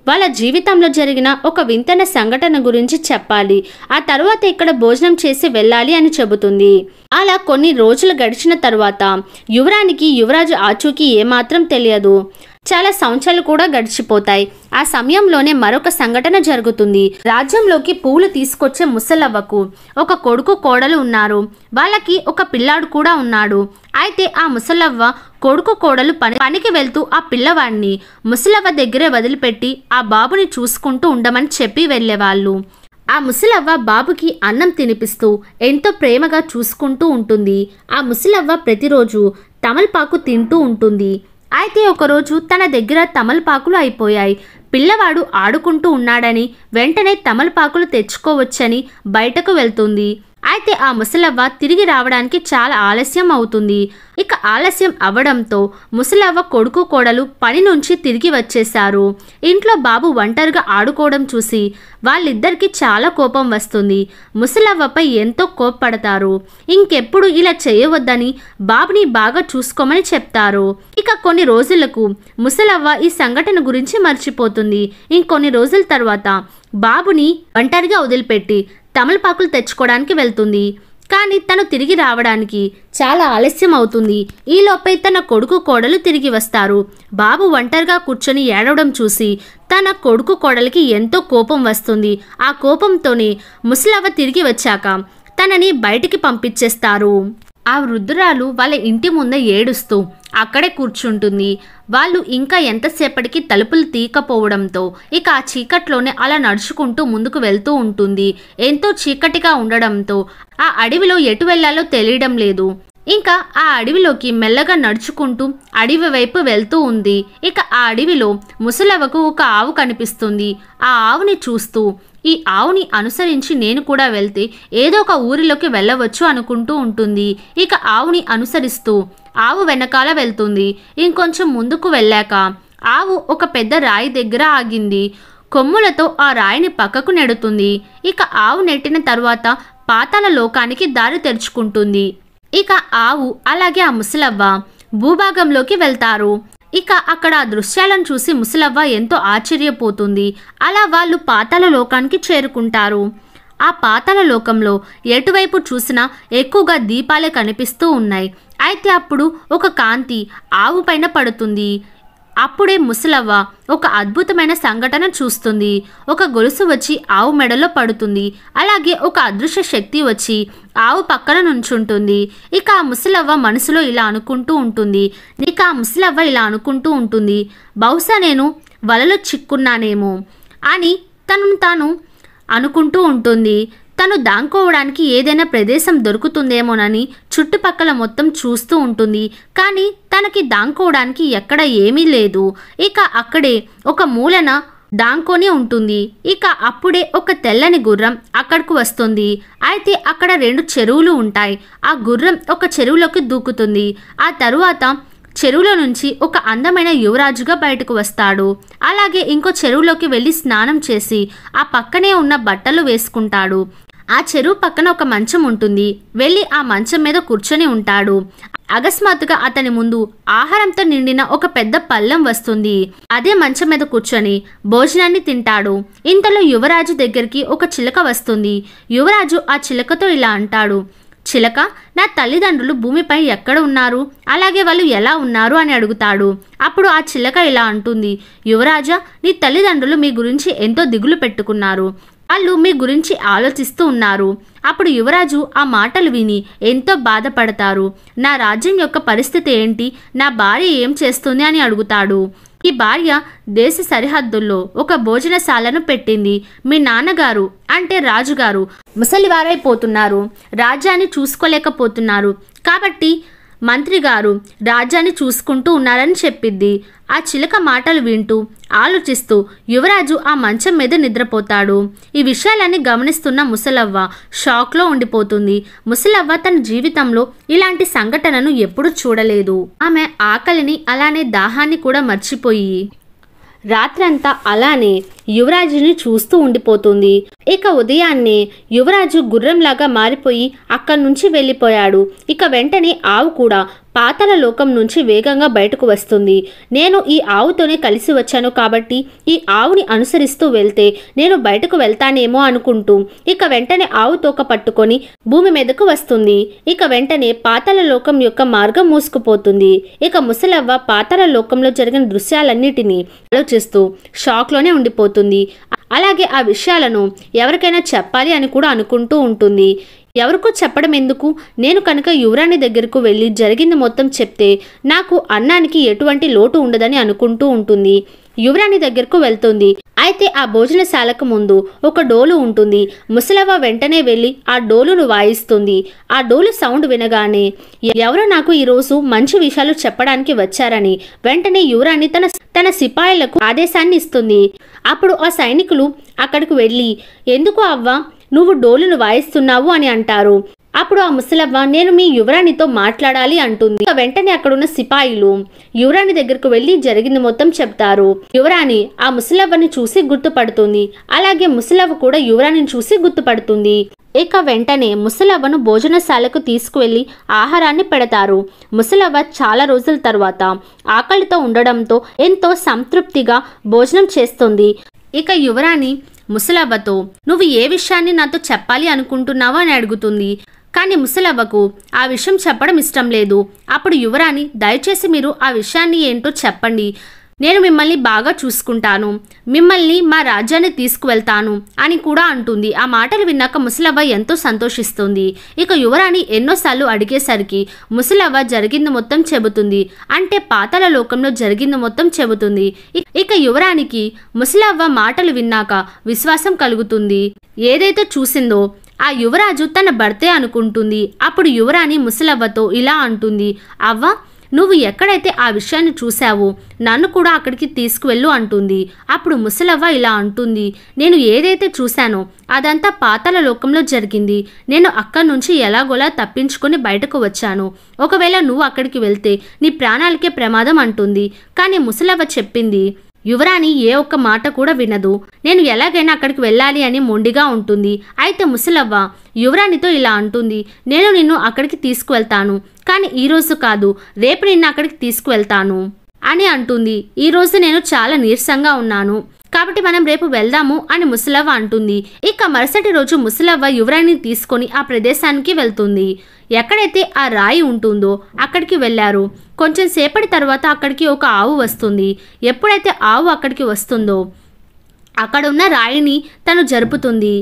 వాళ్ళ జీవితంలో జరిగిన ఒక వింతైన సంఘటన గురించి చెప్పాలి ఆ తర్వాత ఇక్కడ భోజనం చేసి వెళ్ళాలి అని చెబుతుంది అలా కొన్ని రోజులు గడిచిన తర్వాత యువరానికి యువరాజు ఆచూకీ ఏమాత్రం తెలియదు చాలా సంవత్సరాలు కూడా గడిచిపోతాయి ఆ సమయంలోనే మరొక సంఘటన జరుగుతుంది రాజ్యంలోకి పూలు తీసుకొచ్చే ముసలవ్వకు ఒక కొడుకు కోడలు ఉన్నారు వాళ్ళకి ఒక పిల్లాడు కూడా ఉన్నాడు అయితే ఆ ముసలవ్వ కొడుకు కోడలు పని పనికి వెళ్తూ ఆ పిల్లవాడిని ముసలవ్వ దగ్గరే వదిలిపెట్టి ఆ బాబుని చూసుకుంటూ ఉండమని చెప్పి వెళ్ళేవాళ్ళు ఆ ముసలవ్వ బాబుకి అన్నం తినిపిస్తూ ఎంతో ప్రేమగా చూసుకుంటూ ఉంటుంది ఆ ముసలవ్వ ప్రతిరోజు తమలపాకు తింటూ ఉంటుంది అయితే ఒకరోజు తన దగ్గర తమలపాకులు అయిపోయాయి పిల్లవాడు ఆడుకుంటూ ఉన్నాడని వెంటనే తమలపాకులు తెచ్చుకోవచ్చని బయటకు వెళ్తుంది అయితే ఆ ముసలవ్వ తిరిగి రావడానికి చాలా ఆలస్యం అవుతుంది ఇక ఆలస్యం అవ్వడంతో ముసలవ్వ కొడుకు కోడలు పని నుంచి తిరిగి వచ్చేశారు ఇంట్లో బాబు ఒంటరిగా ఆడుకోవడం చూసి వాళ్ళిద్దరికీ చాలా కోపం వస్తుంది ముసలవ్వపై ఎంతో కోప్పడతారు ఇంకెప్పుడు ఇలా చేయవద్దని బాబుని బాగా చూసుకోమని చెప్తారు ఇక కొన్ని రోజులకు ముసలవ్వ ఈ సంఘటన గురించి మర్చిపోతుంది ఇంకొన్ని రోజుల తర్వాత బాబుని ఒంటరిగా వదిలిపెట్టి తమలపాకులు తెచ్చుకోవడానికి వెళ్తుంది కానీ తను తిరిగి రావడానికి చాలా ఆలస్యం అవుతుంది ఈలోపే తన కొడుకు కోడలు తిరిగి వస్తారు బాబు ఒంటరిగా కూర్చొని ఏడవడం చూసి తన కొడుకు కోడలికి ఎంతో కోపం వస్తుంది ఆ కోపంతోనే ముసలవ్వ తిరిగి వచ్చాక తనని బయటికి పంపించేస్తారు ఆ వృద్ధురాలు వాళ్ళ ఇంటి ముందే ఏడుస్తూ అక్కడే కూర్చుంటుంది వాళ్ళు ఇంకా ఎంతసేపటికి తలుపులు తీయకపోవడంతో ఇక ఆ చీకట్లోనే అలా నడుచుకుంటూ ముందుకు వెళ్తూ ఉంటుంది ఎంతో చీకటిగా ఉండడంతో ఆ అడవిలో ఎటు వెళ్ళాలో తెలియడం లేదు ఇంకా ఆ అడవిలోకి మెల్లగా నడుచుకుంటూ అడవి వైపు వెళ్తూ ఉంది ఇక ఆ అడవిలో ముసలవ్వకు ఒక ఆవు కనిపిస్తుంది ఆ ఆవుని చూస్తూ ఈ ఆవుని అనుసరించి నేను కూడా వెళ్తే ఏదో ఒక ఊరిలోకి వెళ్ళవచ్చు అనుకుంటూ ఉంటుంది ఇక ఆవుని అనుసరిస్తూ ఆవు వెనకాల వెళ్తుంది ఇంకొంచెం ముందుకు వెళ్ళాక ఆవు ఒక పెద్ద రాయి దగ్గర ఆగింది కొమ్ములతో ఆ రాయిని పక్కకు నెడుతుంది ఇక ఆవు నెట్టిన తర్వాత పాతాల లోకానికి దారి తెరుచుకుంటుంది ఇక ఆవు అలాగే ఆ ముసలవ్వ భూభాగంలోకి వెళ్తారు ఇక అక్కడ ఆ దృశ్యాలను చూసి ముసలవ్వ ఎంతో ఆశ్చర్యపోతుంది అలా వాళ్ళు పాతాల లోకానికి చేరుకుంటారు ఆ పాతాల లోకంలో ఎటువైపు చూసినా ఎక్కువగా దీపాలే కనిపిస్తూ ఉన్నాయి అయితే అప్పుడు ఒక కాంతి ఆవు పైన పడుతుంది అప్పుడే ముసలవ్వ ఒక అద్భుతమైన సంఘటన చూస్తుంది ఒక గొలుసు వచ్చి ఆవు మెడలో పడుతుంది అలాగే ఒక అదృశ్య శక్తి వచ్చి ఆవు పక్కన నుంచుంటుంది ఇక ఆ ముసలవ్వ మనసులో ఇలా అనుకుంటూ ఉంటుంది ఇక ఆ ముసలవ్వ ఇలా అనుకుంటూ ఉంటుంది బహుశా నేను వలలో చిక్కున్నానేమో అని తనను తాను అనుకుంటూ ఉంటుంది తను దాంకోవడానికి ఏదైనా ప్రదేశం దొరుకుతుందేమోనని చుట్టుపక్కల మొత్తం చూస్తూ ఉంటుంది కానీ తనకి దాంకోవడానికి ఎక్కడ ఏమీ లేదు ఇక అక్కడే ఒక మూలన దాంకొని ఉంటుంది ఇక అప్పుడే ఒక తెల్లని గుర్రం అక్కడకు వస్తుంది అయితే అక్కడ రెండు చెరువులు ఉంటాయి ఆ గుర్రం ఒక చెరువులోకి దూకుతుంది ఆ తరువాత చెరువులో నుంచి ఒక అందమైన యువరాజుగా బయటకు వస్తాడు అలాగే ఇంకో చెరువులోకి వెళ్ళి స్నానం చేసి ఆ పక్కనే ఉన్న బట్టలు వేసుకుంటాడు ఆ చెరువు పక్కన ఒక మంచం ఉంటుంది వెళ్ళి ఆ మంచం మీద కూర్చొని ఉంటాడు అకస్మాత్తుగా అతని ముందు ఆహారంతో నిండిన ఒక పెద్ద పళ్ళెం వస్తుంది అదే మంచం మీద కూర్చొని భోజనాన్ని తింటాడు ఇంతలో యువరాజు దగ్గరికి ఒక చిలక వస్తుంది యువరాజు ఆ చిలకతో ఇలా అంటాడు చిలక నా తల్లిదండ్రులు భూమిపై ఎక్కడ ఉన్నారు అలాగే వాళ్ళు ఎలా ఉన్నారు అని అడుగుతాడు అప్పుడు ఆ చిలక ఇలా అంటుంది యువరాజా నీ తల్లిదండ్రులు మీ గురించి ఎంతో దిగులు పెట్టుకున్నారు వాళ్ళు మీ గురించి ఆలోచిస్తూ ఉన్నారు అప్పుడు యువరాజు ఆ మాటలు విని ఎంతో బాధపడతారు నా రాజ్యం యొక్క పరిస్థితి ఏంటి నా భార్య ఏం చేస్తుంది అని అడుగుతాడు ఈ భార్య దేశ సరిహద్దుల్లో ఒక భోజనశాలను పెట్టింది మీ నాన్నగారు అంటే రాజుగారు ముసలివారైపోతున్నారు రాజ్యాన్ని చూసుకోలేకపోతున్నారు కాబట్టి మంత్రి గారు రాజ్యాన్ని చూసుకుంటూ ఉన్నారని చెప్పింది ఆ చిలక మాటలు వింటూ ఆలోచిస్తూ యువరాజు ఆ మంచం మీద నిద్రపోతాడు ఈ విషయాలన్నీ గమనిస్తున్న ముసలవ్వ షాక్లో ఉండిపోతుంది ముసలవ్వ తన జీవితంలో ఇలాంటి సంఘటనను ఎప్పుడూ చూడలేదు ఆమె ఆకలిని అలానే దాహాన్ని కూడా మర్చిపోయి రాత్రంతా అలానే యువరాజుని చూస్తూ ఉండిపోతుంది ఇక ఉదయాన్నే యువరాజు గుర్రంలాగా మారిపోయి అక్కడి నుంచి వెళ్ళిపోయాడు ఇక వెంటనే ఆవు కూడా పాతాల లోకం నుంచి వేగంగా బయటకు వస్తుంది నేను ఈ ఆవుతోనే కలిసి వచ్చాను కాబట్టి ఈ ఆవుని అనుసరిస్తూ వెళ్తే నేను బయటకు వెళ్తానేమో అనుకుంటూ ఇక వెంటనే ఆవు తోక పట్టుకొని భూమి మీదకు వస్తుంది ఇక వెంటనే పాతాల లోకం యొక్క మార్గం మూసుకుపోతుంది ఇక ముసలవ్వ పాతాల లోకంలో జరిగిన దృశ్యాలన్నిటినీ ఆలోచిస్తూ షాక్లోనే ఉండిపోతుంది అలాగే ఆ విషయాలను ఎవరికైనా చెప్పాలి అని కూడా అనుకుంటూ ఉంటుంది ఎవరికో చెప్పడం ఎందుకు నేను కనుక యువరాణి దగ్గరకు వెళ్ళి జరిగింది మొత్తం చెప్తే నాకు అన్నానికి ఎటువంటి లోటు ఉండదని అనుకుంటూ ఉంటుంది యువరాణి దగ్గరకు వెళ్తుంది అయితే ఆ భోజనశాలకు ముందు ఒక డోలు ఉంటుంది ముసలవ్వ వెంటనే వెళ్ళి ఆ డోలును వాయిస్తుంది ఆ డోలు సౌండ్ వినగానే ఎవరో నాకు ఈరోజు మంచి విషయాలు చెప్పడానికి వచ్చారని వెంటనే యువరాణి తన తన సిపాయిలకు ఆదేశాన్ని ఇస్తుంది అప్పుడు ఆ సైనికులు అక్కడికి వెళ్ళి ఎందుకు అవ్వ నువ్వు డోలును వాయిస్తున్నావు అని అంటారు అప్పుడు ఆ ముసలవ్వ నేను మీ యువరాణితో మాట్లాడాలి అంటుంది ఇక వెంటనే అక్కడున్న సిపాయిలు యువరాణి దగ్గరకు వెళ్ళి జరిగింది మొత్తం చెప్తారు యువరాణి ఆ ముసలవ్వని చూసి గుర్తుపడుతుంది అలాగే ముసలవ్వ కూడా యువరాణిని చూసి గుర్తుపడుతుంది ఇక వెంటనే ముసలవ్వను భోజనశాలకు తీసుకువెళ్లి ఆహారాన్ని పెడతారు ముసలవ్వ చాలా రోజుల తర్వాత ఆకలితో ఉండడంతో ఎంతో సంతృప్తిగా భోజనం చేస్తుంది ఇక యువరాణి ముసలవ్వతో నువ్వు ఏ విషయాన్ని నాతో చెప్పాలి అనుకుంటున్నావో అని అడుగుతుంది కానీ ముసలవ్వకు ఆ విషయం చెప్పడం ఇష్టం లేదు అప్పుడు యువరాణి దయచేసి మీరు ఆ విషయాన్ని ఏంటో చెప్పండి నేను మిమ్మల్ని బాగా చూసుకుంటాను మిమ్మల్ని మా రాజ్యాన్ని తీసుకువెళ్తాను అని కూడా అంటుంది ఆ మాటలు విన్నాక ముసలవ్వ ఎంతో సంతోషిస్తుంది ఇక యువరాణి ఎన్నోసార్లు అడిగేసరికి ముసలవ్వ జరిగింది మొత్తం చెబుతుంది అంటే పాతాల లోకంలో జరిగింది మొత్తం చెబుతుంది ఇ- ఇక యువరానికి ముసలవ్వ మాటలు విన్నాక విశ్వాసం కలుగుతుంది ఏదైతే చూసిందో ఆ యువరాజు తన భర్తే అనుకుంటుంది అప్పుడు యువరాణి ముసలవ్వతో ఇలా అంటుంది అవ్వ నువ్వు ఎక్కడైతే ఆ విషయాన్ని చూశావో నన్ను కూడా అక్కడికి తీసుకువెళ్ళు అంటుంది అప్పుడు ముసలవ్వ ఇలా అంటుంది నేను ఏదైతే చూశానో అదంతా పాతాల లోకంలో జరిగింది నేను అక్కడి నుంచి ఎలాగోలా తప్పించుకొని బయటకు వచ్చాను ఒకవేళ నువ్వు అక్కడికి వెళ్తే నీ ప్రాణాలకే ప్రమాదం అంటుంది కానీ ముసలవ్వ చెప్పింది యువరాణి ఏ ఒక్క మాట కూడా వినదు నేను ఎలాగైనా అక్కడికి వెళ్ళాలి అని మొండిగా ఉంటుంది అయితే ముసలవ్వ యువరాణితో ఇలా అంటుంది నేను నిన్ను అక్కడికి తీసుకువెళ్తాను కానీ ఈ రోజు కాదు రేపు నిన్ను అక్కడికి తీసుకువెళ్తాను అని అంటుంది ఈ రోజు నేను చాలా నీరసంగా ఉన్నాను కాబట్టి మనం రేపు వెళ్దాము అని ముసలవ్వ అంటుంది ఇక మరుసటి రోజు ముసలవ్వ యువరాణిని తీసుకొని ఆ ప్రదేశానికి వెళ్తుంది ఎక్కడైతే ఆ రాయి ఉంటుందో అక్కడికి వెళ్ళారు కొంచెం సేపటి తర్వాత అక్కడికి ఒక ఆవు వస్తుంది ఎప్పుడైతే ఆవు అక్కడికి వస్తుందో అక్కడ ఉన్న రాయిని తను జరుపుతుంది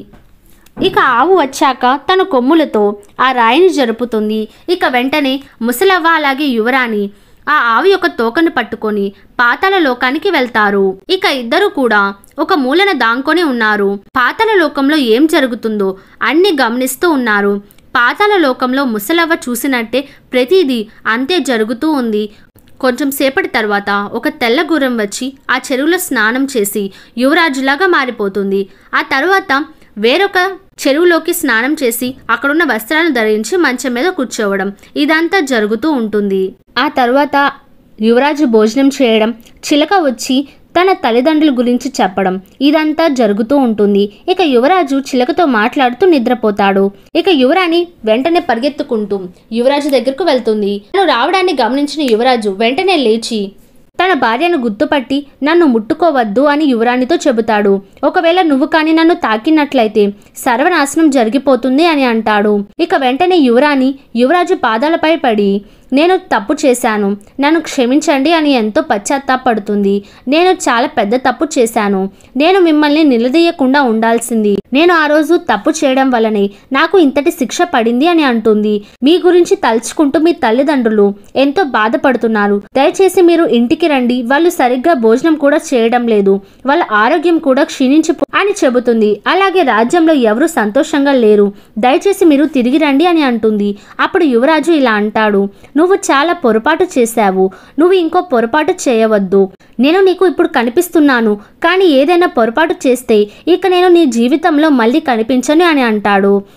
ఇక ఆవు వచ్చాక తన కొమ్ములతో ఆ రాయిని జరుపుతుంది ఇక వెంటనే ముసలవ్వ అలాగే యువరాణి ఆ ఆవు యొక్క తోకను పట్టుకొని పాతాల లోకానికి వెళ్తారు ఇక ఇద్దరు కూడా ఒక మూలన దాంకొని ఉన్నారు పాతాల లోకంలో ఏం జరుగుతుందో అన్ని గమనిస్తూ ఉన్నారు పాతాల లోకంలో ముసలవ్వ చూసినట్టే ప్రతిదీ అంతే జరుగుతూ ఉంది కొంచెం సేపటి తర్వాత ఒక తెల్ల గుర్రం వచ్చి ఆ చెరువులో స్నానం చేసి యువరాజులాగా మారిపోతుంది ఆ తర్వాత వేరొక చెరువులోకి స్నానం చేసి అక్కడున్న వస్త్రాలను ధరించి మంచం మీద కూర్చోవడం ఇదంతా జరుగుతూ ఉంటుంది ఆ తర్వాత యువరాజు భోజనం చేయడం చిలక వచ్చి తన తల్లిదండ్రుల గురించి చెప్పడం ఇదంతా జరుగుతూ ఉంటుంది ఇక యువరాజు చిలకతో మాట్లాడుతూ నిద్రపోతాడు ఇక యువరాణి వెంటనే పరిగెత్తుకుంటూ యువరాజు దగ్గరకు వెళ్తుంది తను రావడాన్ని గమనించిన యువరాజు వెంటనే లేచి తన భార్యను గుర్తుపట్టి నన్ను ముట్టుకోవద్దు అని యువరాణితో చెబుతాడు ఒకవేళ నువ్వు కానీ నన్ను తాకినట్లయితే సర్వనాశనం జరిగిపోతుంది అని అంటాడు ఇక వెంటనే యువరాణి యువరాజు పాదాలపై పడి నేను తప్పు చేశాను నన్ను క్షమించండి అని ఎంతో పశ్చాత్తాపడుతుంది నేను చాలా పెద్ద తప్పు చేశాను నేను మిమ్మల్ని నిలదీయకుండా ఉండాల్సింది నేను ఆ రోజు తప్పు చేయడం వల్లనే నాకు ఇంతటి శిక్ష పడింది అని అంటుంది మీ గురించి తలుచుకుంటూ మీ తల్లిదండ్రులు ఎంతో బాధపడుతున్నారు దయచేసి మీరు ఇంటికి రండి వాళ్ళు సరిగ్గా భోజనం కూడా చేయడం లేదు వాళ్ళ ఆరోగ్యం కూడా క్షీణించిపో అని చెబుతుంది అలాగే రాజ్యంలో ఎవరు సంతోషంగా లేరు దయచేసి మీరు తిరిగి రండి అని అంటుంది అప్పుడు యువరాజు ఇలా అంటాడు నువ్వు చాలా పొరపాటు చేశావు నువ్వు ఇంకో పొరపాటు చేయవద్దు నేను నీకు ఇప్పుడు కనిపిస్తున్నాను కానీ ఏదైనా పొరపాటు చేస్తే ఇక నేను నీ జీవితంలో మళ్ళీ కనిపించను అని అంటాడు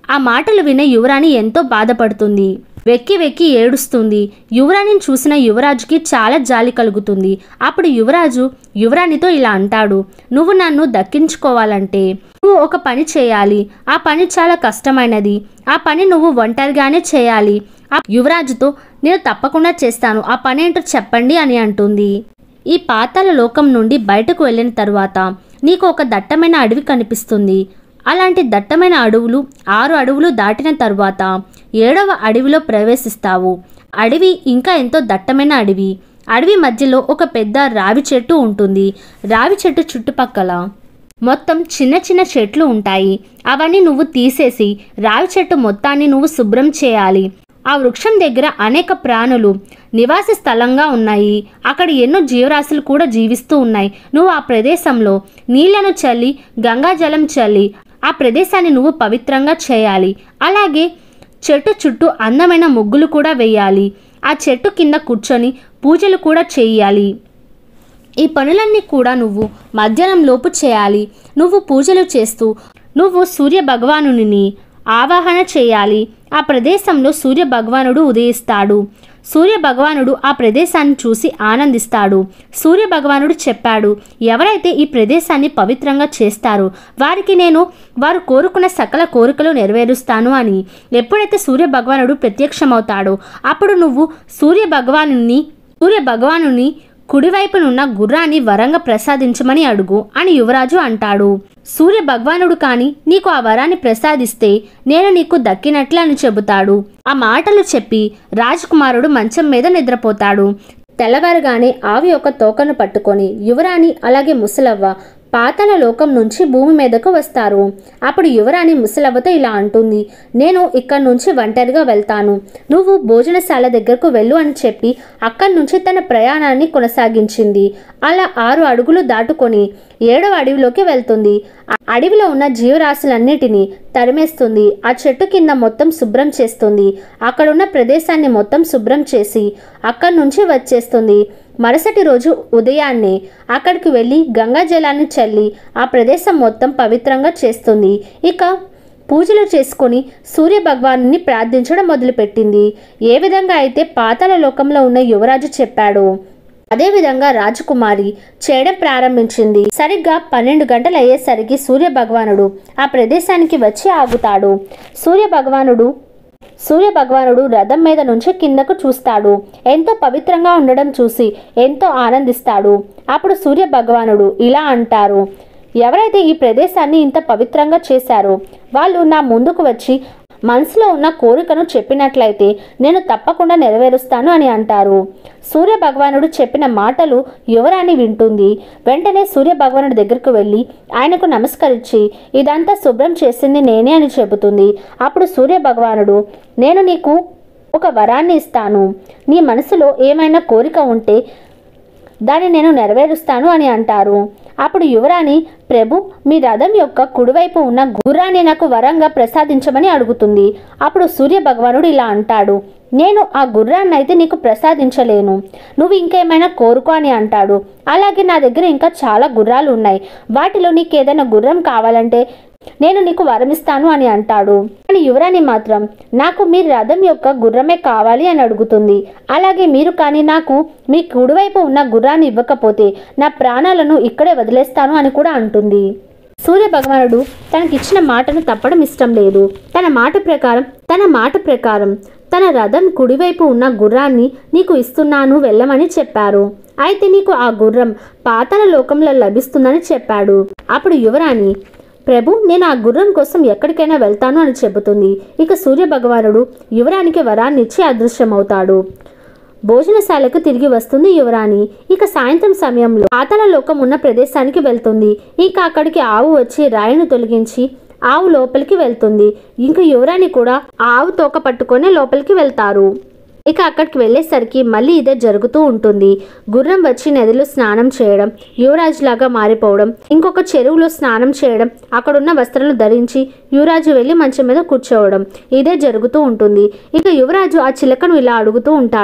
ఆ మాటలు వినే యువరాణి ఎంతో బాధపడుతుంది వెక్కి వెక్కి ఏడుస్తుంది యువరాణిని చూసిన యువరాజుకి చాలా జాలి కలుగుతుంది అప్పుడు యువరాజు యువరాణితో ఇలా అంటాడు నువ్వు నన్ను దక్కించుకోవాలంటే నువ్వు ఒక పని చేయాలి ఆ పని చాలా కష్టమైనది ఆ పని నువ్వు ఒంటరిగానే చేయాలి ఆ యువరాజుతో నేను తప్పకుండా చేస్తాను ఆ పని ఏంటో చెప్పండి అని అంటుంది ఈ పాతాల లోకం నుండి బయటకు వెళ్ళిన తరువాత నీకు ఒక దట్టమైన అడవి కనిపిస్తుంది అలాంటి దట్టమైన అడవులు ఆరు అడవులు దాటిన తరువాత ఏడవ అడవిలో ప్రవేశిస్తావు అడవి ఇంకా ఎంతో దట్టమైన అడవి అడవి మధ్యలో ఒక పెద్ద రావి చెట్టు ఉంటుంది రావి చెట్టు చుట్టుపక్కల మొత్తం చిన్న చిన్న చెట్లు ఉంటాయి అవన్నీ నువ్వు తీసేసి రావి చెట్టు మొత్తాన్ని నువ్వు శుభ్రం చేయాలి ఆ వృక్షం దగ్గర అనేక ప్రాణులు నివాస స్థలంగా ఉన్నాయి అక్కడ ఎన్నో జీవరాశులు కూడా జీవిస్తూ ఉన్నాయి నువ్వు ఆ ప్రదేశంలో నీళ్లను చల్లి గంగాజలం చల్లి ఆ ప్రదేశాన్ని నువ్వు పవిత్రంగా చేయాలి అలాగే చెట్టు చుట్టూ అందమైన ముగ్గులు కూడా వేయాలి ఆ చెట్టు కింద కూర్చొని పూజలు కూడా చేయాలి ఈ పనులన్నీ కూడా నువ్వు మధ్యాహ్నం లోపు చేయాలి నువ్వు పూజలు చేస్తూ నువ్వు సూర్య భగవానుని ఆవాహన చేయాలి ఆ ప్రదేశంలో సూర్య భగవానుడు ఉదయిస్తాడు సూర్య భగవానుడు ఆ ప్రదేశాన్ని చూసి ఆనందిస్తాడు సూర్య భగవానుడు చెప్పాడు ఎవరైతే ఈ ప్రదేశాన్ని పవిత్రంగా చేస్తారో వారికి నేను వారు కోరుకున్న సకల కోరికలు నెరవేరుస్తాను అని ఎప్పుడైతే సూర్య భగవానుడు ప్రత్యక్షమవుతాడో అప్పుడు నువ్వు సూర్య భగవానుని సూర్య భగవానుని కుడివైపునున్న గుర్రాన్ని వరంగా ప్రసాదించమని అడుగు అని యువరాజు అంటాడు సూర్య భగవానుడు కాని నీకు ఆ వరాన్ని ప్రసాదిస్తే నేను నీకు దక్కినట్లే అని చెబుతాడు ఆ మాటలు చెప్పి రాజకుమారుడు మంచం మీద నిద్రపోతాడు తెల్లవారుగానే ఆవి యొక్క తోకను పట్టుకొని యువరాణి అలాగే ముసలవ్వ పాతాళ లోకం నుంచి భూమి మీదకు వస్తారు అప్పుడు యువరాణి ముసలవ్వతో ఇలా అంటుంది నేను ఇక్కడి నుంచి ఒంటరిగా వెళ్తాను నువ్వు భోజనశాల దగ్గరకు వెళ్ళు అని చెప్పి అక్కడి నుంచి తన ప్రయాణాన్ని కొనసాగించింది అలా ఆరు అడుగులు దాటుకొని ఏడవ అడవిలోకి వెళ్తుంది ఆ అడవిలో ఉన్న జీవరాశులన్నిటినీ తరిమేస్తుంది ఆ చెట్టు కింద మొత్తం శుభ్రం చేస్తుంది అక్కడున్న ప్రదేశాన్ని మొత్తం శుభ్రం చేసి అక్కడి నుంచి వచ్చేస్తుంది మరుసటి రోజు ఉదయాన్నే అక్కడికి వెళ్ళి గంగా జలాన్ని చల్లి ఆ ప్రదేశం మొత్తం పవిత్రంగా చేస్తుంది ఇక పూజలు చేసుకొని సూర్య భగవాను ప్రార్థించడం మొదలుపెట్టింది ఏ విధంగా అయితే పాతాళ లోకంలో ఉన్న యువరాజు చెప్పాడు అదేవిధంగా రాజకుమారి చేయడం ప్రారంభించింది సరిగ్గా పన్నెండు గంటలు అయ్యేసరికి సూర్య భగవానుడు ఆ ప్రదేశానికి వచ్చి ఆగుతాడు సూర్య భగవానుడు సూర్య భగవానుడు రథం మీద నుంచి కిందకు చూస్తాడు ఎంతో పవిత్రంగా ఉండడం చూసి ఎంతో ఆనందిస్తాడు అప్పుడు సూర్య భగవానుడు ఇలా అంటారు ఎవరైతే ఈ ప్రదేశాన్ని ఇంత పవిత్రంగా చేశారో వాళ్ళు నా ముందుకు వచ్చి మనసులో ఉన్న కోరికను చెప్పినట్లయితే నేను తప్పకుండా నెరవేరుస్తాను అని అంటారు సూర్య భగవానుడు చెప్పిన మాటలు యువరాణి వింటుంది వెంటనే సూర్య భగవానుడి దగ్గరకు వెళ్ళి ఆయనకు నమస్కరించి ఇదంతా శుభ్రం చేసింది నేనే అని చెబుతుంది అప్పుడు సూర్య భగవానుడు నేను నీకు ఒక వరాన్ని ఇస్తాను నీ మనసులో ఏమైనా కోరిక ఉంటే దాన్ని నేను నెరవేరుస్తాను అని అంటారు అప్పుడు యువరాణి ప్రభు మీ రథం యొక్క కుడివైపు ఉన్న గుర్రాన్ని నాకు వరంగా ప్రసాదించమని అడుగుతుంది అప్పుడు సూర్య భగవానుడు ఇలా అంటాడు నేను ఆ గుర్రాన్ని అయితే నీకు ప్రసాదించలేను నువ్వు ఇంకేమైనా కోరుకో అని అంటాడు అలాగే నా దగ్గర ఇంకా చాలా గుర్రాలు ఉన్నాయి వాటిలో నీకు ఏదైనా గుర్రం కావాలంటే నేను నీకు వరమిస్తాను అని అంటాడు కానీ యువరాణి మాత్రం నాకు మీ రథం యొక్క గుర్రమే కావాలి అని అడుగుతుంది అలాగే మీరు కానీ నాకు మీ కుడివైపు ఉన్న గుర్రాన్ని ఇవ్వకపోతే నా ప్రాణాలను ఇక్కడే వదిలేస్తాను అని కూడా అంటుంది సూర్య భగవానుడు తనకిచ్చిన మాటను తప్పడం ఇష్టం లేదు తన మాట ప్రకారం తన మాట ప్రకారం తన రథం కుడివైపు ఉన్న గుర్రాన్ని నీకు ఇస్తున్నాను వెళ్ళమని చెప్పారు అయితే నీకు ఆ గుర్రం పాతాళ లోకంలో లభిస్తుందని చెప్పాడు అప్పుడు యువరాణి ప్రభు నేను ఆ గుర్రం కోసం ఎక్కడికైనా వెళ్తాను అని చెబుతుంది ఇక సూర్య భగవానుడు యువరానికి వరాన్ని ఇచ్చి అదృశ్యమవుతాడు భోజనశాలకు తిరిగి వస్తుంది యువరాణి ఇక సాయంత్రం సమయంలో పాతాళ లోకం ఉన్న ప్రదేశానికి వెళ్తుంది ఇక అక్కడికి ఆవు వచ్చి రాయిని తొలగించి ఆవు లోపలికి వెళ్తుంది ఇంకా యువరాణి కూడా ఆవు తోక పట్టుకొని లోపలికి వెళ్తారు ఇక అక్కడికి వెళ్ళేసరికి మళ్ళీ ఇదే జరుగుతూ ఉంటుంది గుర్రం వచ్చి నదిలో స్నానం చేయడం యువరాజు లాగా మారిపోవడం ఇంకొక చెరువులో స్నానం చేయడం అక్కడున్న వస్త్రాలు ధరించి యువరాజు వెళ్ళి మంచం మీద కూర్చోవడం ఇదే జరుగుతూ ఉంటుంది ఇక యువరాజు ఆ చిలకను ఇలా అడుగుతూ ఉంటాడు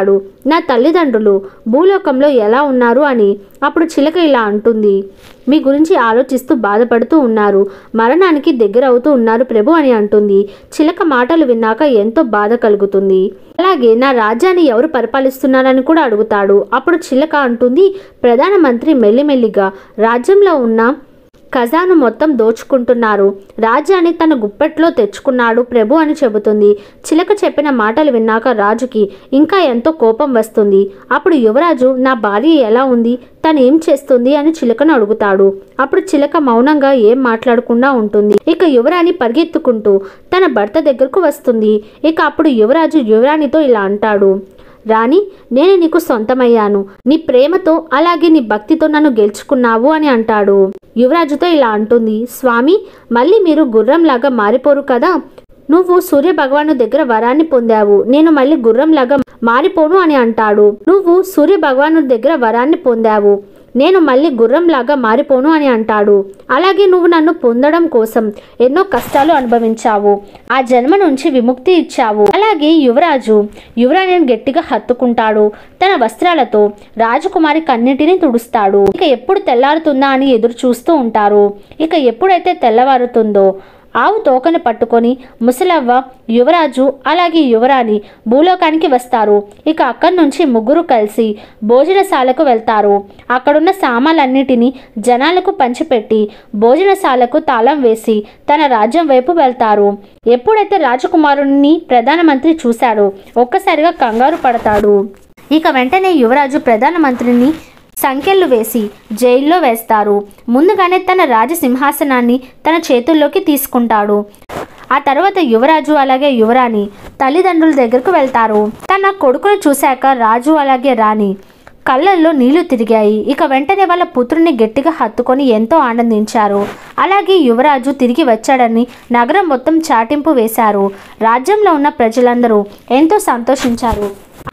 నా తల్లిదండ్రులు భూలోకంలో ఎలా ఉన్నారు అని అప్పుడు చిలక ఇలా అంటుంది మీ గురించి ఆలోచిస్తూ బాధపడుతూ ఉన్నారు మరణానికి దగ్గర అవుతూ ఉన్నారు ప్రభు అని అంటుంది చిలక మాటలు విన్నాక ఎంతో బాధ కలుగుతుంది అలాగే నా రాజ్యాన్ని ఎవరు పరిపాలిస్తున్నారని కూడా అడుగుతాడు అప్పుడు చిలక అంటుంది ప్రధానమంత్రి మెల్లిమెల్లిగా రాజ్యంలో ఉన్న ఖజాను మొత్తం దోచుకుంటున్నారు రాజ్యాన్ని తన గుప్పెట్లో తెచ్చుకున్నాడు ప్రభు అని చెబుతుంది చిలక చెప్పిన మాటలు విన్నాక రాజుకి ఇంకా ఎంతో కోపం వస్తుంది అప్పుడు యువరాజు నా భార్య ఎలా ఉంది తను ఏం చేస్తుంది అని చిలకను అడుగుతాడు అప్పుడు చిలక మౌనంగా ఏం మాట్లాడకుండా ఉంటుంది ఇక యువరాణి పరిగెత్తుకుంటూ తన భర్త దగ్గరకు వస్తుంది ఇక అప్పుడు యువరాజు యువరాణితో ఇలా అంటాడు రాణి నేను నీకు సొంతమయ్యాను నీ ప్రేమతో అలాగే నీ భక్తితో నన్ను గెలుచుకున్నావు అని అంటాడు యువరాజుతో ఇలా అంటుంది స్వామి మళ్ళీ మీరు గుర్రంలాగా మారిపోరు కదా నువ్వు సూర్య భగవాను దగ్గర వరాన్ని పొందావు నేను మళ్ళీ గుర్రంలాగా మారిపోను అని అంటాడు నువ్వు సూర్య భగవాను దగ్గర వరాన్ని పొందావు నేను మళ్ళీ గుర్రంలాగా మారిపోను అని అంటాడు అలాగే నువ్వు నన్ను పొందడం కోసం ఎన్నో కష్టాలు అనుభవించావు ఆ జన్మ నుంచి విముక్తి ఇచ్చావు అలాగే యువరాజు యువరాణిని గట్టిగా హత్తుకుంటాడు తన వస్త్రాలతో రాజకుమారి కన్నిటిని తుడుస్తాడు ఇక ఎప్పుడు తెల్లారుతుందా అని ఎదురు చూస్తూ ఉంటారు ఇక ఎప్పుడైతే తెల్లవారుతుందో ఆవు తోకను పట్టుకొని ముసలవ్వ యువరాజు అలాగే యువరాణి భూలోకానికి వస్తారు ఇక అక్కడి నుంచి ముగ్గురు కలిసి భోజనశాలకు వెళ్తారు అక్కడున్న సామాన్లన్నిటినీ జనాలకు పంచిపెట్టి భోజనశాలకు తాళం వేసి తన రాజ్యం వైపు వెళ్తారు ఎప్పుడైతే రాజకుమారుని ప్రధానమంత్రి చూశాడో ఒక్కసారిగా కంగారు పడతాడు ఇక వెంటనే యువరాజు ప్రధానమంత్రిని సంఖ్యలు వేసి జైల్లో వేస్తారు ముందుగానే తన రాజసింహాసనాన్ని తన చేతుల్లోకి తీసుకుంటాడు ఆ తర్వాత యువరాజు అలాగే యువరాణి తల్లిదండ్రుల దగ్గరకు వెళ్తారు తన కొడుకును చూశాక రాజు అలాగే రాణి కళ్ళల్లో నీళ్లు తిరిగాయి ఇక వెంటనే వాళ్ళ పుత్రుని గట్టిగా హత్తుకొని ఎంతో ఆనందించారు అలాగే యువరాజు తిరిగి వచ్చాడని నగరం మొత్తం చాటింపు వేశారు రాజ్యంలో ఉన్న ప్రజలందరూ ఎంతో సంతోషించారు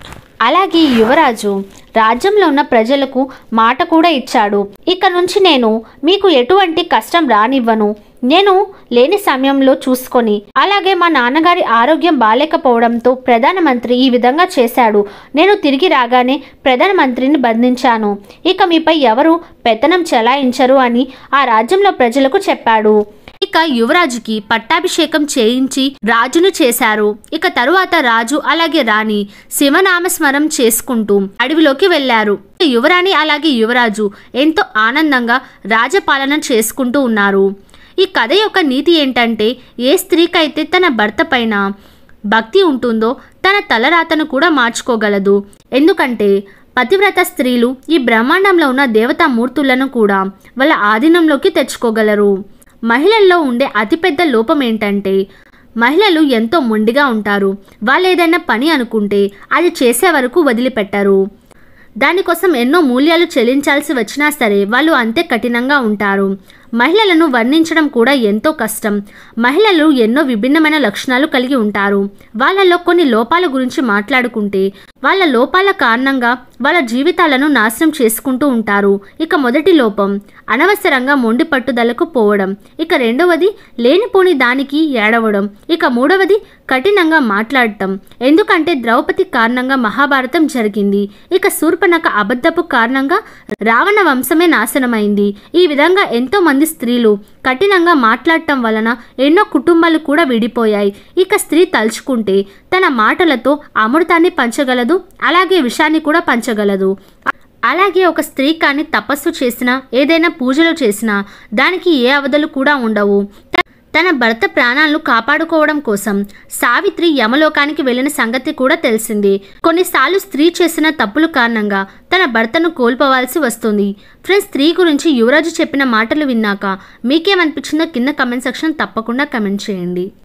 అలాగే ఈ యువరాజు రాజ్యంలో ఉన్న ప్రజలకు మాట కూడా ఇచ్చాడు ఇక నుంచి నేను మీకు ఎటువంటి కష్టం రానివ్వను నేను లేని సమయంలో చూసుకొని అలాగే మా నాన్నగారి ఆరోగ్యం బాలేకపోవడంతో ప్రధానమంత్రి ఈ విధంగా చేశాడు నేను తిరిగి రాగానే ప్రధానమంత్రిని బంధించాను ఇక మీపై ఎవరు పెత్తనం చెలాయించరు అని ఆ రాజ్యంలో ప్రజలకు చెప్పాడు ఇక యువరాజుకి పట్టాభిషేకం చేయించి రాజును చేశారు ఇక తరువాత రాజు అలాగే రాణి శివనామస్మరం చేసుకుంటూ అడవిలోకి వెళ్లారు యువరాణి అలాగే యువరాజు ఎంతో ఆనందంగా రాజపాలన చేసుకుంటూ ఉన్నారు ఈ కథ యొక్క నీతి ఏంటంటే ఏ స్త్రీకైతే తన భర్త పైన భక్తి ఉంటుందో తన తలరాతను కూడా మార్చుకోగలదు ఎందుకంటే పతివ్రత స్త్రీలు ఈ బ్రహ్మాండంలో ఉన్న దేవతామూర్తులను కూడా వాళ్ళ ఆధీనంలోకి తెచ్చుకోగలరు మహిళల్లో ఉండే అతిపెద్ద లోపం ఏంటంటే మహిళలు ఎంతో మొండిగా ఉంటారు వాళ్ళు ఏదైనా పని అనుకుంటే అది చేసే వరకు వదిలిపెట్టరు దానికోసం ఎన్నో మూల్యాలు చెల్లించాల్సి వచ్చినా సరే వాళ్ళు అంతే కఠినంగా ఉంటారు మహిళలను వర్ణించడం కూడా ఎంతో కష్టం మహిళలు ఎన్నో విభిన్నమైన లక్షణాలు కలిగి ఉంటారు వాళ్ళలో కొన్ని లోపాల గురించి మాట్లాడుకుంటే వాళ్ళ లోపాల కారణంగా వాళ్ళ జీవితాలను నాశనం చేసుకుంటూ ఉంటారు ఇక మొదటి లోపం అనవసరంగా మొండి పట్టుదలకు పోవడం ఇక రెండవది లేనిపోని దానికి ఏడవడం ఇక మూడవది కఠినంగా మాట్లాడటం ఎందుకంటే ద్రౌపది కారణంగా మహాభారతం జరిగింది ఇక శూర్పణక అబద్ధపు కారణంగా రావణ వంశమే నాశనమైంది ఈ విధంగా ఎంతో మంది స్త్రీలు కఠినంగా మాట్లాడటం వలన ఎన్నో కుటుంబాలు కూడా విడిపోయాయి ఇక స్త్రీ తలుచుకుంటే తన మాటలతో అమృతాన్ని పంచగలదు అలాగే విషాన్ని కూడా పంచగలదు అలాగే ఒక స్త్రీ కానీ తపస్సు చేసినా ఏదైనా పూజలు చేసినా దానికి ఏ అవధులు కూడా ఉండవు త- తన భర్త ప్రాణాలను కాపాడుకోవడం కోసం సావిత్రి యమలోకానికి వెళ్ళిన సంగతి కూడా తెలిసింది కొన్నిసార్లు స్త్రీ చేసిన తప్పుల కారణంగా తన భర్తను కోల్పోవాల్సి వస్తుంది ఫ్రెండ్స్ స్త్రీ గురించి యువరాజు చెప్పిన మాటలు విన్నాక మీకేమనిపించిందో కింద కమెంట్ సెక్షన్ తప్పకుండా కమెంట్ చేయండి